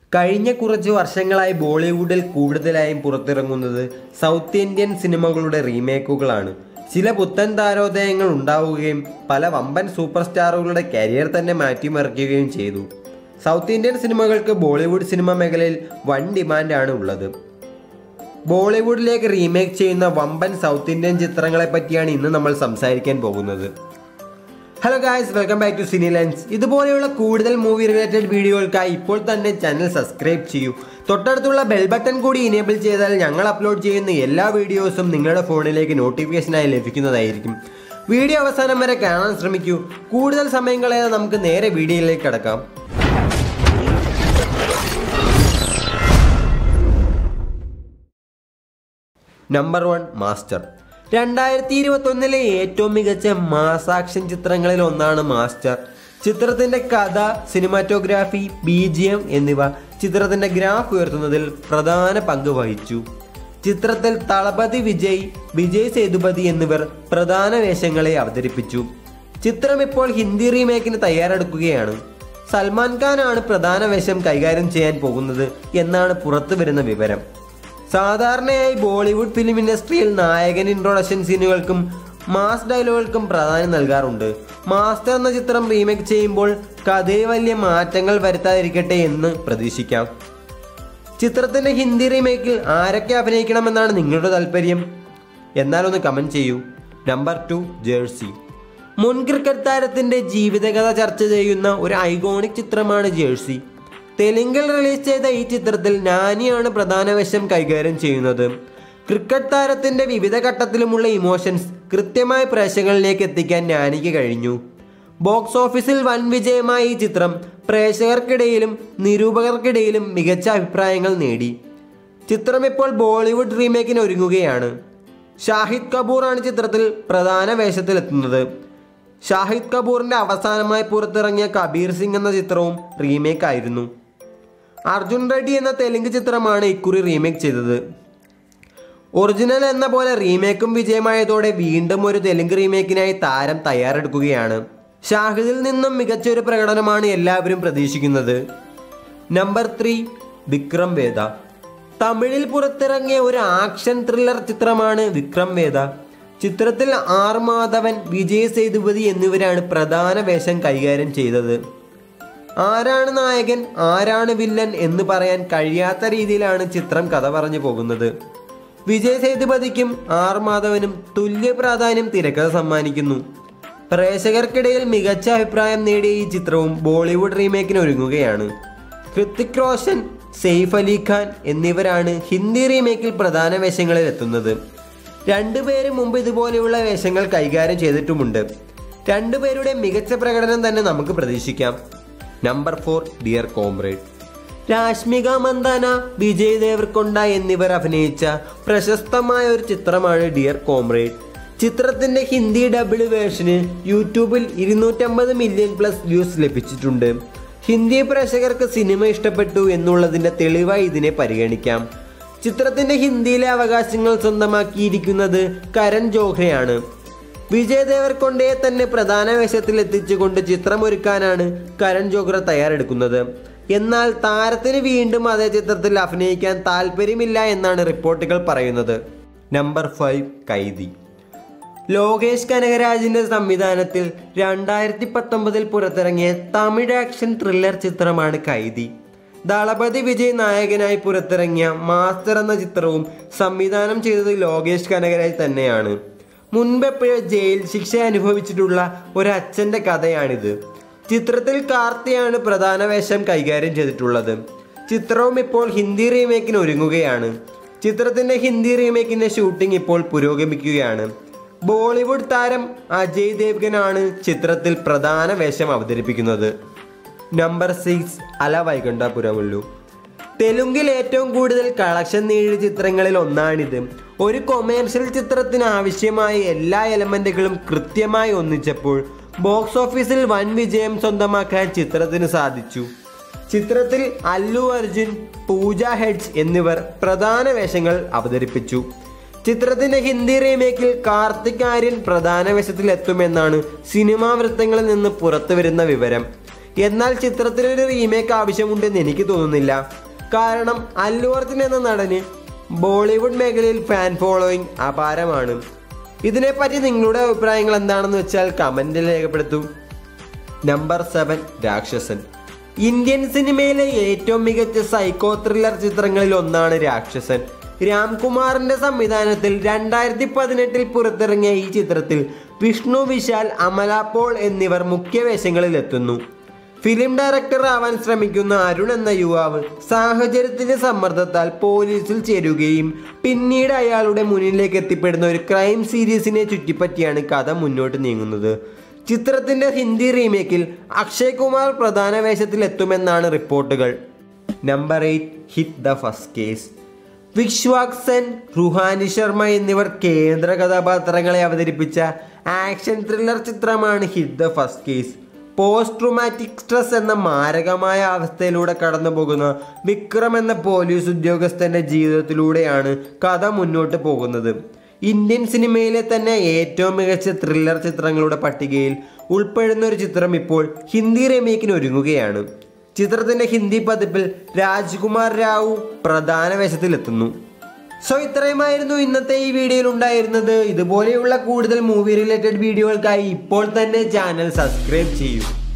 കഴിഞ്ഞ കുറച്ച് വർഷങ്ങളായി ബോളിവുഡിൽ കൂടുതലായും പുറത്തിറങ്ങുന്നത് സൗത്ത് ഇന്ത്യൻ സിനിമകളുടെ റീമേക്കുകളാണ് ചില പുത്തൻ താരോദയങ്ങൾ ഉണ്ടാവുകയും പല വമ്പൻ സൂപ്പർ സ്റ്റാറുകളുടെ കരിയർ തന്നെ മാറ്റിമറിക്കുകയും ചെയ്തു സൗത്ത് ഇന്ത്യൻ സിനിമകൾക്ക് ബോളിവുഡ് സിനിമ മേഖലയിൽ വൻ ഡിമാൻഡാണ് ഉള്ളത് ബോളിവുഡിലേക്ക് റീമേക്ക് ചെയ്യുന്ന വമ്പൻ സൗത്ത് ഇന്ത്യൻ ചിത്രങ്ങളെ പറ്റിയാണ് ഇന്ന് നമ്മൾ സംസാരിക്കാൻ പോകുന്നത് hello guys welcome back to cine lens ഇതുപോലെയുള്ള കൂടുതൽ മൂവി റിലേറ്റഡ് വീഡിയോകൾക്കായി ഇപ്പോൾ തന്നെ ചാനൽ സബ്സ്ക്രൈബ് ചെയ്യൂ തൊട്ടടുത്തുള്ള ബെൽ ബട്ടൺ കൂടി ഇനേബിൾ ചെയ്താൽ ഞങ്ങൾ അപ്ലോഡ് ചെയ്യുന്ന എല്ലാ വീഡിയോസും നിങ്ങളുടെ ഫോണിലേക്ക് നോട്ടിഫിക്കേഷനായി ലഭിക്കുന്നതായിരിക്കും വീഡിയോ അവസാനം വരെ കാണാൻ ശ്രമിക്കൂ കൂടുതൽ സമയം കളയാതെ നമുക്ക് നേരെ വീഡിയോയിലേക്ക് കടക്കാം നമ്പർ വൺ മാസ്റ്റർ രണ്ടായിരത്തി ഇരുപത്തൊന്നിലെ ഏറ്റവും മികച്ച മാസ് ആക്ഷൻ ചിത്രങ്ങളിൽ ഒന്നാണ് മാസ്റ്റർ ചിത്രത്തിന്റെ കഥ സിനിമാറ്റോഗ്രാഫി ബി ജി എം എന്നിവ ചിത്രത്തിന്റെ ഗ്രാഫ് ഉയർത്തുന്നതിൽ പ്രധാന പങ്ക് വഹിച്ചു ചിത്രത്തിൽ തളപതി വിജയ് വിജയ് സേതുപതി എന്നിവർ പ്രധാന വേഷങ്ങളെ അവതരിപ്പിച്ചു ചിത്രം ഇപ്പോൾ ഹിന്ദി റീമേക്കിന് തയ്യാറെടുക്കുകയാണ് സൽമാൻ ഖാനാണ് പ്രധാന വേഷം കൈകാര്യം ചെയ്യാൻ പോകുന്നത് എന്നാണ് പുറത്തു വരുന്ന വിവരം സാധാരണയായി ബോളിവുഡ് ഫിലിം ഇൻഡസ്ട്രിയിൽ നായകൻ ഇൻട്രൊഡക്ഷൻ സീനുകൾക്കും മാസ് ഡയലോഗുകൾക്കും പ്രാധാന്യം നൽകാറുണ്ട് മാസ്റ്റർ എന്ന ചിത്രം റീമേക്ക് ചെയ്യുമ്പോൾ കഥയിൽ വലിയ മാറ്റങ്ങൾ വരുത്താതിരിക്കട്ടെ എന്ന് പ്രതീക്ഷിക്കാം ചിത്രത്തിന്റെ ഹിന്ദി റീമേക്കിൽ ആരൊക്കെ അഭിനയിക്കണമെന്നാണ് നിങ്ങളുടെ താല്പര്യം എന്നാലൊന്ന് കമന്റ് ചെയ്യൂ നമ്പർ ടു ജേഴ്സി മുൻ ക്രിക്കറ്റ് താരത്തിന്റെ ജീവിതകഥ ചർച്ച ചെയ്യുന്ന ഒരു ഐകോണിക് ചിത്രമാണ് ജേഴ്സി തെലുങ്കിൽ റിലീസ് ചെയ്ത ഈ ചിത്രത്തിൽ നാനിയാണ് പ്രധാന വശം കൈകാര്യം ചെയ്യുന്നത് ക്രിക്കറ്റ് താരത്തിന്റെ വിവിധ ഘട്ടത്തിലുമുള്ള ഇമോഷൻസ് കൃത്യമായി പ്രേക്ഷകരിലേക്ക് എത്തിക്കാൻ നാനിക്ക് കഴിഞ്ഞു ബോക്സ് ഓഫീസിൽ വൻ വിജയമായ ഈ ചിത്രം പ്രേക്ഷകർക്കിടയിലും നിരൂപകർക്കിടയിലും മികച്ച അഭിപ്രായങ്ങൾ നേടി ചിത്രം ഇപ്പോൾ ബോളിവുഡ് റീമേക്കിന് ഒരുങ്ങുകയാണ് ഷാഹിദ് കപൂറാണ് ചിത്രത്തിൽ പ്രധാന വേഷത്തിലെത്തുന്നത് ഷാഹിദ് കപൂറിന്റെ അവസാനമായി പുറത്തിറങ്ങിയ കബീർ സിംഗ് എന്ന ചിത്രവും റീമേക്ക് ആയിരുന്നു അർജുൻ റെഡ്ഡി എന്ന തെലുങ്ക് ചിത്രമാണ് ഇക്കുറി റീമേക്ക് ചെയ്തത് ഒറിജിനൽ എന്ന പോലെ റീമേക്കും വിജയമായതോടെ വീണ്ടും ഒരു തെലുങ്ക് റീമേക്കിനായി താരം തയ്യാറെടുക്കുകയാണ് ഷാഹിദിൽ നിന്നും മികച്ചൊരു പ്രകടനമാണ് എല്ലാവരും പ്രതീക്ഷിക്കുന്നത് നമ്പർ ത്രീ വിക്രം വേദ തമിഴിൽ പുറത്തിറങ്ങിയ ഒരു ആക്ഷൻ ത്രില്ലർ ചിത്രമാണ് വിക്രം വേദ ചിത്രത്തിൽ ആർ മാധവൻ വിജയ് സേതുപതി എന്നിവരാണ് പ്രധാന വേഷം കൈകാര്യം ചെയ്തത് ആരാണ് നായകൻ ആരാണ് വില്ലൻ എന്ന് പറയാൻ കഴിയാത്ത രീതിയിലാണ് ചിത്രം കഥ പറഞ്ഞു പോകുന്നത് വിജയ് സേതുപതിക്കും ആർ മാധവനും തുല്യ പ്രാധാന്യം തിരക്കഥ സമ്മാനിക്കുന്നു പ്രേക്ഷകർക്കിടയിൽ മികച്ച അഭിപ്രായം നേടിയ ഈ ചിത്രവും ബോളിവുഡ് റീമേക്കിന് ഒരുങ്ങുകയാണ് ഹൃത്തിക് റോഷൻ സെയ്ഫ് അലി ഖാൻ എന്നിവരാണ് ഹിന്ദി റീമേക്കിൽ പ്രധാന വേഷങ്ങളിൽ എത്തുന്നത് രണ്ടുപേരും മുമ്പ് ഇതുപോലെയുള്ള വേഷങ്ങൾ കൈകാര്യം ചെയ്തിട്ടുമുണ്ട് രണ്ടുപേരുടെ മികച്ച പ്രകടനം തന്നെ നമുക്ക് പ്രതീക്ഷിക്കാം number four dear comrade Rashmika Mandanna Vijay Deverakonda എന്നിവർ അഭിനയിച്ച പ്രശസ്തമായ ഒരു ചിത്രമാണ് ഡിയർ കോംറേഡ് ചിത്രത്തിന്റെ ഹിന്ദി ഡബിൾ വേർഷന് യൂട്യൂബിൽ ഇരുന്നൂറ്റമ്പത് മില്യൺ പ്ലസ് വ്യൂസ് ലഭിച്ചിട്ടുണ്ട് ഹിന്ദി പ്രേക്ഷകർക്ക് സിനിമ ഇഷ്ടപ്പെട്ടു എന്നുള്ളതിന്റെ തെളിവായി ഇതിനെ പരിഗണിക്കാം ചിത്രത്തിന്റെ ഹിന്ദിയിലെ അവകാശങ്ങൾ സ്വന്തമാക്കിയിരിക്കുന്നത് കരൺ ജോഹ്രയാണ് വിജയ് ദേവർകൊണ്ടയെ തന്നെ പ്രധാന വേഷത്തിൽ എത്തിച്ചുകൊണ്ട് ചിത്രമൊരുക്കാനാണ് കരൺ ജോഹ്ര തയ്യാറെടുക്കുന്നത് എന്നാൽ താരത്തിന് വീണ്ടും അതേ ചിത്രത്തിൽ അഭിനയിക്കാൻ താല്പര്യമില്ല എന്നാണ് റിപ്പോർട്ടുകൾ പറയുന്നത് നമ്പർ ഫൈവ് കൈദി ലോകേഷ് കനകരാജിന്റെ സംവിധാനത്തിൽ രണ്ടായിരത്തി പത്തൊമ്പതിൽ പുറത്തിറങ്ങിയ തമിഴ് ആക്ഷൻ ത്രില്ലർ ചിത്രമാണ് കൈദി ദളപതി വിജയ് നായകനായി പുറത്തിറങ്ങിയ മാസ്റ്റർ എന്ന ചിത്രവും സംവിധാനം ചെയ്തത് ലോകേഷ് കനകരാജ് തന്നെയാണ് മുൻപെപ്പോഴോ ജയിൽ ശിക്ഷ അനുഭവിച്ചിട്ടുള്ള ഒരു അച്ഛൻ്റെ കഥയാണിത് ചിത്രത്തിൽ കാർത്തിയാണ് പ്രധാന വേഷം കൈകാര്യം ചെയ്തിട്ടുള്ളത് ചിത്രവും ഇപ്പോൾ ഹിന്ദി റീമേക്കിന് ഒരുങ്ങുകയാണ് ചിത്രത്തിന്റെ ഹിന്ദി റീമേക്കിന്റെ ഷൂട്ടിംഗ് ഇപ്പോൾ പുരോഗമിക്കുകയാണ് ബോളിവുഡ് താരം അജയ് ദേവ്ഗനാണ് ചിത്രത്തിൽ പ്രധാന വേഷം അവതരിപ്പിക്കുന്നത് നമ്പർ സിക്സ് അല വൈകുണ്ഠപുരമുള്ളു തെലുങ്കിൽ ഏറ്റവും കൂടുതൽ കളക്ഷൻ നേടിയ ചിത്രങ്ങളിൽ ഒന്നാണിത് ഒരു കൊമേഴ്ഷ്യൽ ചിത്രത്തിന് ആവശ്യമായ എല്ലാ എലമെന്റുകളും കൃത്യമായി ഒന്നിച്ചപ്പോൾ ബോക്സ് ഓഫീസിൽ വൻ വിജയം സ്വന്തമാക്കാൻ ചിത്രത്തിന് സാധിച്ചു ചിത്രത്തിൽ അല്ലു അർജുൻ പൂജ ഹെഡ്സ് എന്നിവർ പ്രധാന വേഷങ്ങൾ അവതരിപ്പിച്ചു ചിത്രത്തിന്റെ ഹിന്ദി റീമേക്കിൽ കാർത്തിക് ആര്യൻ പ്രധാന വേഷത്തിൽ എത്തുമെന്നാണ് സിനിമാ വൃത്തങ്ങളിൽ നിന്ന് പുറത്തുവരുന്ന വിവരം എന്നാൽ ചിത്രത്തിലൊരു റീമേക്ക് ആവശ്യമുണ്ടെന്ന് എനിക്ക് തോന്നുന്നില്ല കാരണം അല്ലു അർജുൻ എന്ന നടന് ബോളിവുഡ് മേഖലയിൽ ഫാൻ ഫോളോയിങ് അപാരമാണ് ഇതിനെപ്പറ്റി നിങ്ങളുടെ അഭിപ്രായങ്ങൾ എന്താണെന്ന് വെച്ചാൽ കമൻറ്റിൽ രേഖപ്പെടുത്തൂ നമ്പർ സെവൻ രാക്ഷസൻ ഇന്ത്യൻ സിനിമയിലെ ഏറ്റവും മികച്ച സൈക്കോ ത്രില്ലർ ചിത്രങ്ങളിൽ ഒന്നാണ് രാക്ഷസൻ രാംകുമാറിന്റെ സംവിധാനത്തിൽ രണ്ടായിരത്തി പതിനെട്ടിൽ പുറത്തിറങ്ങിയ ഈ ചിത്രത്തിൽ വിഷ്ണു വിശാൽ അമല പോൾ എന്നിവർ മുഖ്യ വേഷങ്ങളിലെത്തുന്നു ഫിലിം ഡയറക്ടർ ആവാൻ ശ്രമിക്കുന്ന അരുൺ എന്ന യുവാവ് സാഹചര്യത്തിന്റെ സമ്മർദ്ദത്താൽ പോലീസിൽ ചേരുകയും പിന്നീട് അയാളുടെ മുന്നിലേക്ക് എത്തിപ്പെടുന്ന ഒരു ക്രൈം സീരീസിനെ ചുറ്റിപ്പറ്റിയാണ് കഥ മുന്നോട്ട് നീങ്ങുന്നത് ചിത്രത്തിന്റെ ഹിന്ദി റീമേക്കിൽ അക്ഷയ് കുമാർ പ്രധാന വേഷത്തിൽ എത്തുമെന്നാണ് റിപ്പോർട്ടുകൾ number eight hit the first case Vishwak Sen Ruhani Sharma എന്നിവർ കേന്ദ്ര കഥാപാത്രങ്ങളെ അവതരിപ്പിച്ച ആക്ഷൻ ത്രില്ലർ ചിത്രമാണ് hit the first case post traumatic stress എന്ന മാരകമായ അവസ്ഥയിലൂടെ കടന്നു പോകുന്ന വിക്രം എന്ന പോലീസ് ഉദ്യോഗസ്ഥന്റെ ജീവിതത്തിലൂടെയാണ് കഥ മുന്നോട്ട് പോകുന്നത് ഇന്ത്യൻ സിനിമയിലെ തന്നെ ഏറ്റവും മികച്ച ത്രില്ലർ ചിത്രങ്ങളുടെ പട്ടികയിൽ ഉൾപ്പെടുന്ന ഒരു ചിത്രം ഇപ്പോൾ ഹിന്ദി റീമേക്കിന് ഒരുങ്ങുകയാണ് ചിത്രത്തിന്റെ ഹിന്ദി പതിപ്പിൽ രാജ്കുമാർ റാവു പ്രധാന വേഷത്തിലെത്തുന്നു സോ ഇത്രയുമായിരുന്നു ഇന്നത്തെ ഈ വീഡിയോയിൽ ഉണ്ടായിരുന്നത് ഇതുപോലെയുള്ള കൂടുതൽ മൂവി റിലേറ്റഡ് വീഡിയോകൾക്കായി ഇപ്പോൾ തന്നെ ചാനൽ സബ്സ്ക്രൈബ് ചെയ്യൂ